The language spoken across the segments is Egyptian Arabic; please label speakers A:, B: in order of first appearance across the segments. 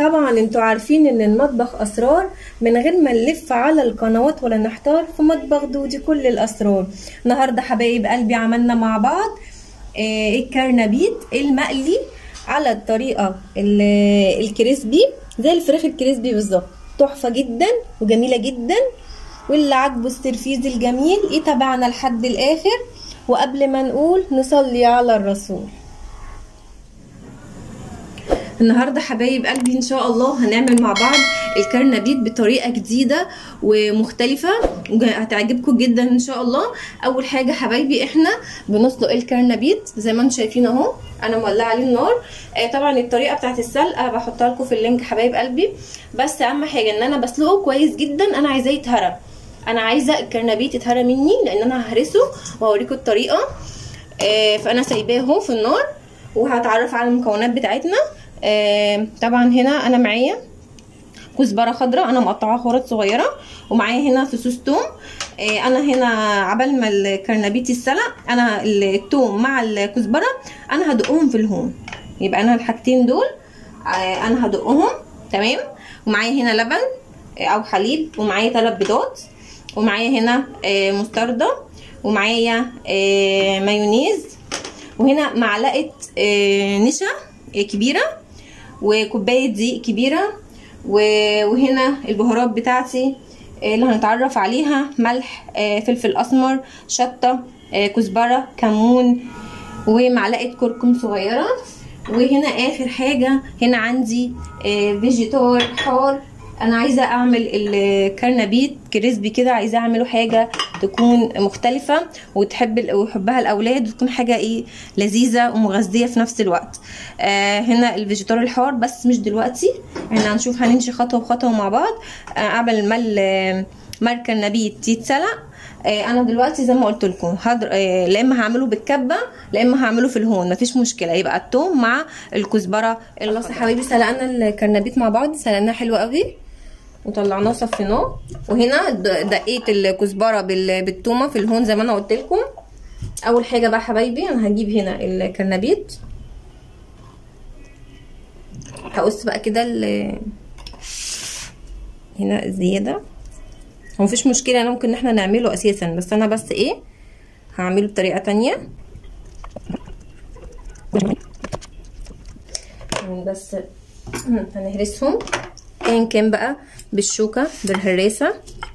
A: طبعا انتوا عارفين ان المطبخ اسرار من غير ما نلف على القنوات ولا نحتار في مطبخ دودي كل الاسرار النهارده حبايب قلبي عملنا مع بعض آه، الكرنبيت المقلي على الطريقه ال- الكريسبي زي الفراخ الكريسبي بالظبط تحفه جدا وجميله جدا واللي عاجبه السرفيز الجميل يتابعنا لحد الاخر وقبل ما نقول نصلي على الرسول النهارده حبايب قلبي ان شاء الله هنعمل مع بعض الكرنبيت بطريقه جديده ومختلفه هتعجبكم جدا ان شاء الله اول حاجه حبايبي احنا بنسلق الكرنبيت زي ما انتم شايفين اهو انا مولعه عليه النار آه طبعا الطريقه بتاعت السلقه بحطها لكم في اللينك حبايب قلبي بس اهم حاجه ان انا بسلقه كويس جدا انا عايزاه يتهرى انا عايزه الكرنبيت يتهرى مني لان انا ههرسه وهوريكم الطريقه آه فانا سايباه اهو في النار وهتعرف على المكونات بتاعتنا آه طبعا هنا انا معايا كزبره خضراء انا مقطعاها خرط صغيره ومعايا هنا فصوص توم آه انا هنا عبال ما الكرنبيت يتسلق انا التوم مع الكزبره انا هدقهم في الهون يبقى انا الحاجتين دول آه انا هدقهم تمام ومعايا هنا لبن آه او حليب ومعايا ثلاث بيضات ومعايا هنا آه مستردة ومعايا آه مايونيز وهنا معلقه آه نشا آه كبيره وكوبايه دقيق كبيره وهنا البهارات بتاعتي اللي هنتعرف عليها ملح فلفل اسمر شطه كزبره كمون ومعلقه كركم صغيره وهنا اخر حاجه هنا عندي فيجيتار حار انا عايزه اعمل الكرنبيت كريسبي كده عايزه اعمله حاجه تكون مختلفه وتحب ويحبها الاولاد وتكون حاجه ايه لذيذه ومغذيه في نفس الوقت آه هنا الفيجيتار الحار بس مش دلوقتي احنا هنشوف هنمشي خطوه بخطوه مع بعض آه قبل ما ما الكرنبيت يتسلق آه انا دلوقتي زي ما قلت لكم هدر... آه لا اما هعمله بالكبه لا اما هعمله في الهون مفيش مشكله يبقى التوم مع الكزبره خلاص يا حبايبي سلقنا الكرنبيت مع بعض سلقناه حلو قوي وطلعناه صفيناه وهنا دقيت الكزبره بالتومه في الهون زي ما انا قلت لكم اول حاجه بقى حبايبي انا هجيب هنا الكرنبيت هقص بقى كده هنا زياده هو مفيش مشكله انا ممكن ان احنا نعمله اساسا بس انا بس ايه هعمله بطريقه تانية بس هنهرسهم ايا كان بقى بالشوكة بالهراسة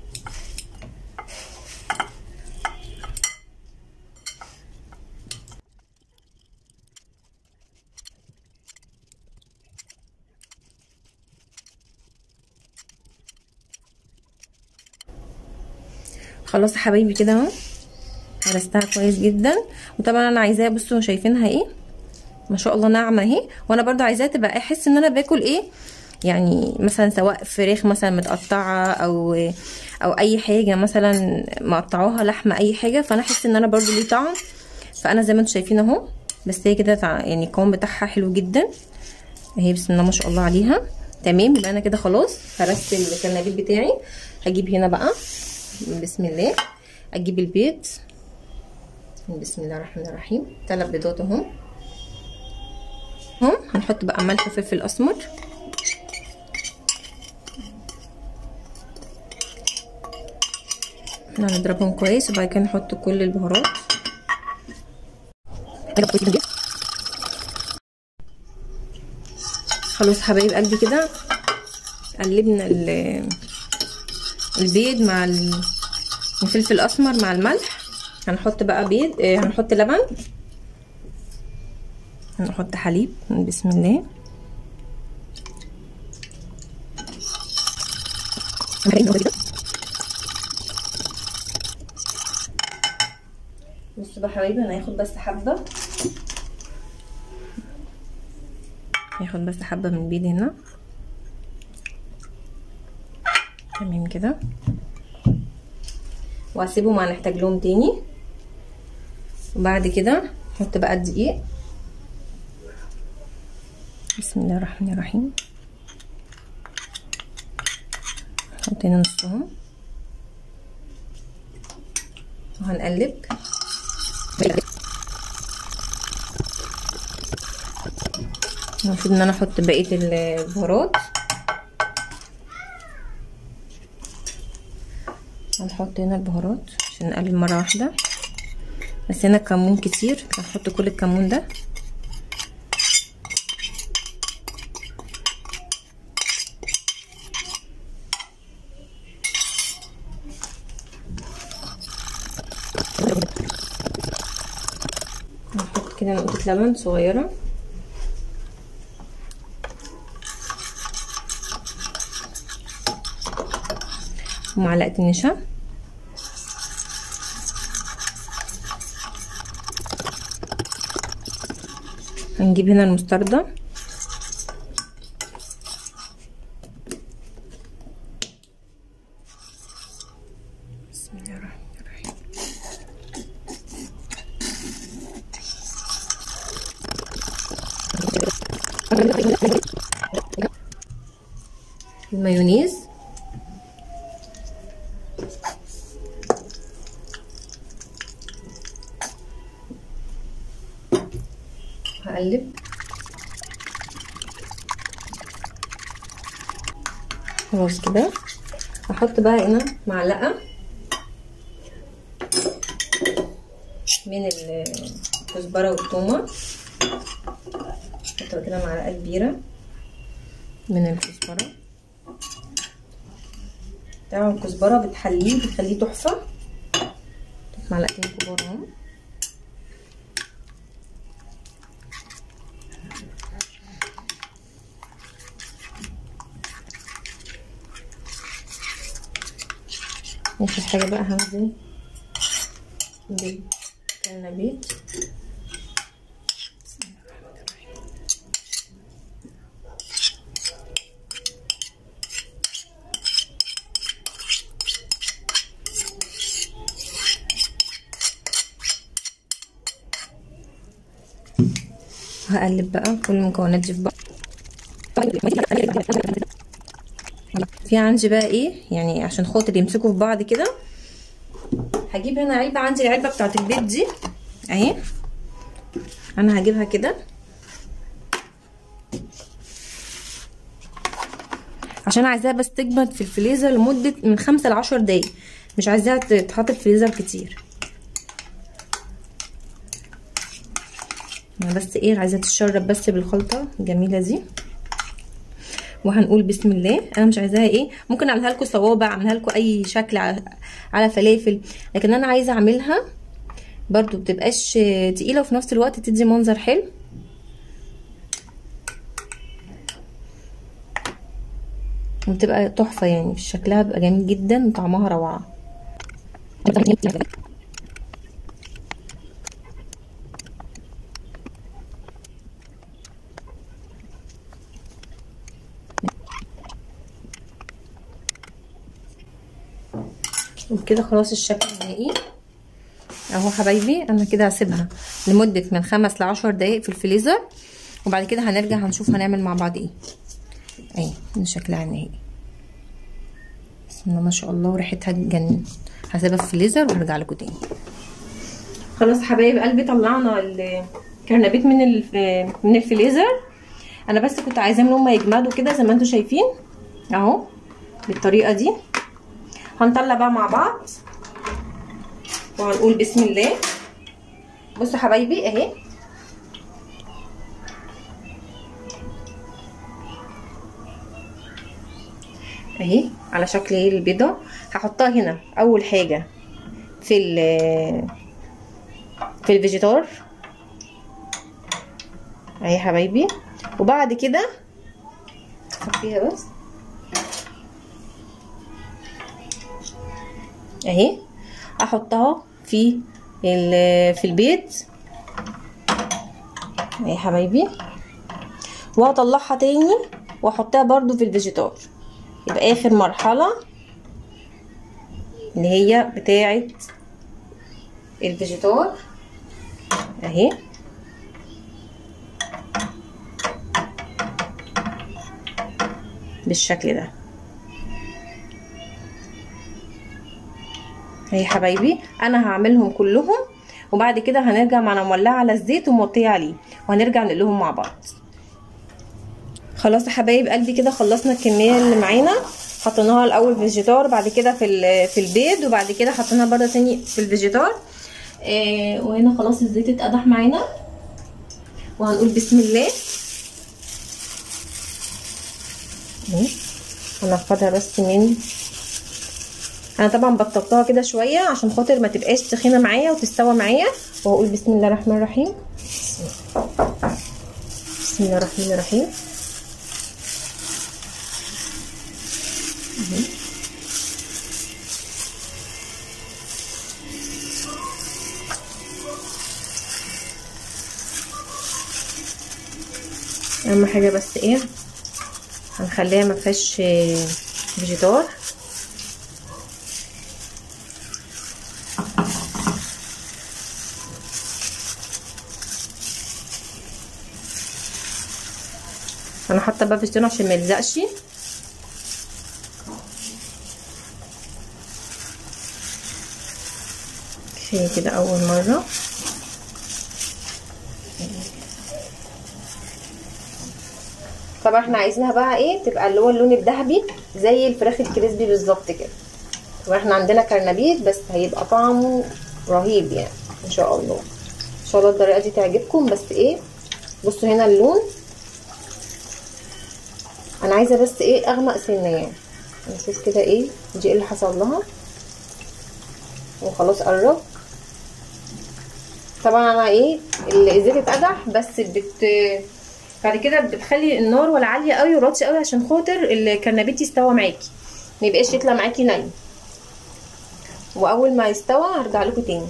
A: خلاص يا حبايبي كده اهو هرستها كويس جدا وطبعا انا عايزاها بصوا شايفينها ايه ما شاء الله ناعمه اهي وانا برضو عايزاها تبقى احس ان انا باكل ايه يعني مثلا سواء فراخ مثلا متقطعه او او اي حاجه مثلا مقطعوها لحمه اي حاجه فانا احس ان انا برضو ليه طعم فانا زي ما انتم شايفين اهو بس هي كده يعني القوام بتاعها حلو جدا اهي بسم الله ما شاء الله عليها تمام يبقى انا كده خلاص هرست الكرنبيت بتاعي هجيب هنا بقى بسم الله اجيب البيض بسم الله الرحمن الرحيم ثلاث بيضات اهم هم هنحط بقى ملح وفلفل اسمر هنضربهم كويس وبعد كده نحط كل البهارات خلاص حبايب قلبي كده قلبنا البيض مع الفلفل الاسمر مع الملح هنحط بقى بيض اه هنحط لبن هنحط حليب بسم الله بصوا بقى حبايبي انا هاخد بس حبه هاخد بس حبه من البيض هنا تمام كده وهسيبهم هنحتاج لهم تاني وبعد كده نحط بقى الدقيق بسم الله الرحمن الرحيم نحط هنا نصهم وهنقلب المفروض ان انا احط بقيه البهارات هنحط هنا البهارات عشان نقلب مره واحده بس هنا كمون كتير هنحط كل الكمون ده نحط كده نقطة لبن صغيرة ومعلقة نشا هنجيب هنا المستردة بسم الله الرحمن الرحيم المايونيز هقلب خلاص كده هحط بقى هنا معلقه من الكزبره والثومه احط كده معلقه كبيره من الكزبره طبعا الكزبره بتحليه بتخليه تحفه معلقتين كبار اهو اخر حاجه بقى هنزل بالكرنبيت هقلب بقى كل المكونات دي في بعض في عندي بقى ايه يعني عشان خاطر يمسكوا في بعض كده هجيب هنا علبه عندي العلبه بتاعت البيت دي اهي انا هجيبها كده عشان عايزاها بس تجمد في الفريزر لمده من خمسة لعشر دقايق مش عايزاها تتحط في الفريزر كتير انا بس ايه عايزه تتشرب بس بالخلطه الجميله دي وهنقول بسم الله انا مش عايزاها ايه ممكن اعملها لكم صوابع اعملها لكم اي شكل على فلافل لكن انا عايزه اعملها برضو بتبقاش تقيله وفي نفس الوقت تدي منظر حلو وبتبقى تحفه يعني شكلها بيبقى جميل جدا وطعمها روعه وبكده خلاص الشكل النهائي اهو حبايبي انا كده هسيبها لمده من خمس لعشر دقايق في الفريزر وبعد كده هنرجع هنشوف هنعمل مع بعض ايه اهي من شكلها النهائي بسم الله ما شاء الله وريحتها تجنن هسيبها في الفريزر وهرجع لكم تاني خلاص حبايب قلبي طلعنا الكرنبيت من من الفريزر انا بس كنت عايزاهم ان هم يجمدوا كده زي ما انتم شايفين اهو بالطريقه دي هنطلع بقى مع بعض وهنقول بسم الله بصوا حبايبي اهي اهي على شكل ايه البيضه هحطها هنا اول حاجه في ال في الفيجيتار اهي حبايبي وبعد كده هحطيها بس اهي احطها في في البيت اهي حبايبي وهطلعها تاني واحطها برضو في الفيجيتار يبقى اخر مرحله اللي هي بتاعه الفيجيتار اهي بالشكل ده اهي حبايبي انا هعملهم كلهم وبعد كده هنرجع معنا مولعه على الزيت وموطيه عليه وهنرجع نقلهم مع بعض خلاص يا حبايب قلبي كده خلصنا الكميه اللي معانا حطيناها الاول فيجيتار بعد كده في في البيض وبعد كده حطيناها برده تاني في الفيجيتار آه وهنا خلاص الزيت اتقدح معانا وهنقول بسم الله هنفضها بس من انا طبعا بطلتها كده شويه عشان خاطر ما تبقاش تخينه معايا وتستوى معايا وهقول بسم الله الرحمن الرحيم بسم الله الرحمن الرحيم اهم حاجه بس ايه هنخليها ما فيهاش فيجيتار انا حاطه بقى فيجيتار عشان ما يلزقش كفايه كده اول مره طبعا احنا عايزينها بقى ايه تبقى اللي هو اللون الذهبي زي الفراخ الكريسبي بالظبط كده طبعا احنا عندنا كرنبيت بس هيبقى طعمه رهيب يعني ان شاء الله ان شاء الله الطريقه دي تعجبكم بس ايه بصوا هنا اللون انا عايزه بس ايه اغمق سنه يعني نشوف كده ايه دي ايه اللي حصل لها وخلاص قرب طبعا انا ايه الزيت اتقدح بس بت بعد كده بتخلي النار ولا عاليه قوي ولا قوي عشان خاطر الكرنبيت يستوى معاكي ما يبقاش يطلع معاكي ني واول ما يستوى هرجع لكم تاني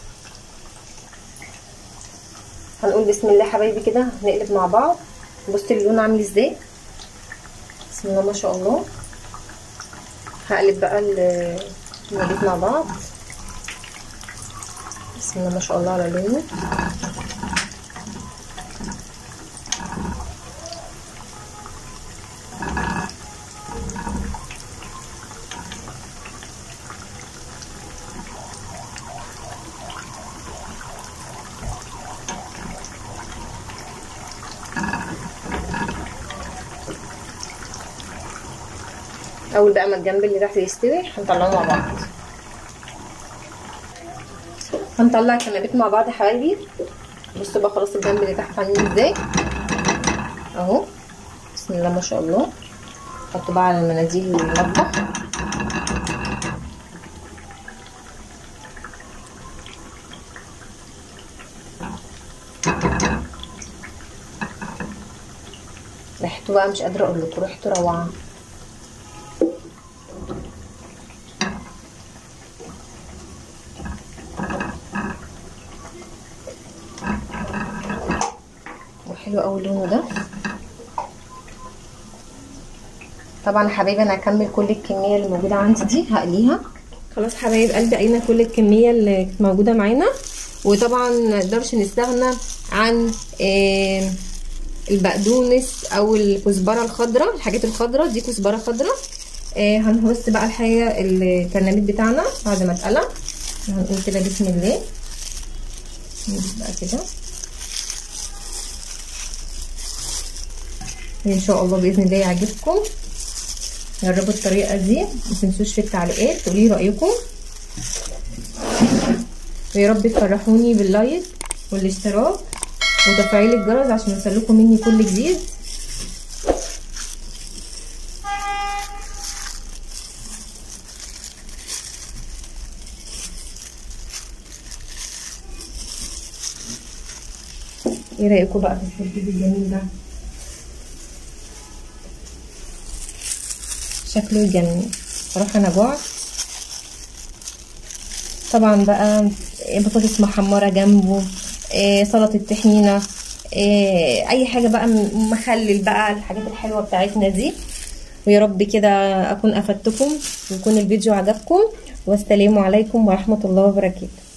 A: هنقول بسم الله حبايبي كده هنقلب مع بعض بصوا اللون عامل ازاي بسم الله ما شاء الله هقلب بقى الكرنبيت مع بعض بسم الله ما شاء الله على لونه اول بقى ما الجنب اللي تحت يستوي هنطلعه مع بعض هنطلع الكنبات مع بعض يا حبايبي بصوا بقى خلاص الجنب اللي تحت عاملين ازاي اهو بسم الله ما شاء الله حطوا بقى على المناديل المطبخ ريحته بقى مش قادره اقول لكم ريحته روعه حلو قوي لونه ده طبعا يا حبايبي انا هكمل كل الكميه اللي موجوده عندي دي هقليها خلاص حبايب قلبي قلينا كل الكميه اللي كانت موجوده معانا وطبعا ما نقدرش نستغنى عن آه البقدونس او الكزبره الخضراء الحاجات الخضراء دي كزبره خضراء آه هنهرس بقى الحاجه الكرنبيت بتاعنا بعد ما اتقلى هنقول كده بسم الله بقى كده ان شاء الله باذن الله يعجبكم جربوا الطريقه دي ما تنسوش في التعليقات تقولي رايكم ويا رب تفرحوني باللايك والاشتراك وتفعيل الجرس عشان يوصلكم مني كل جديد ايه رايكم بقى في الفيديو الجميل ده شكله يجنن صراحة انا جوعت طبعا بقى بطاطس محمرة جنبه إيه سلطة طحينة إيه اي حاجة بقى مخلل بقى الحاجات الحلوة بتاعتنا دي ويا رب كده اكون افدتكم ويكون الفيديو عجبكم والسلام عليكم ورحمة الله وبركاته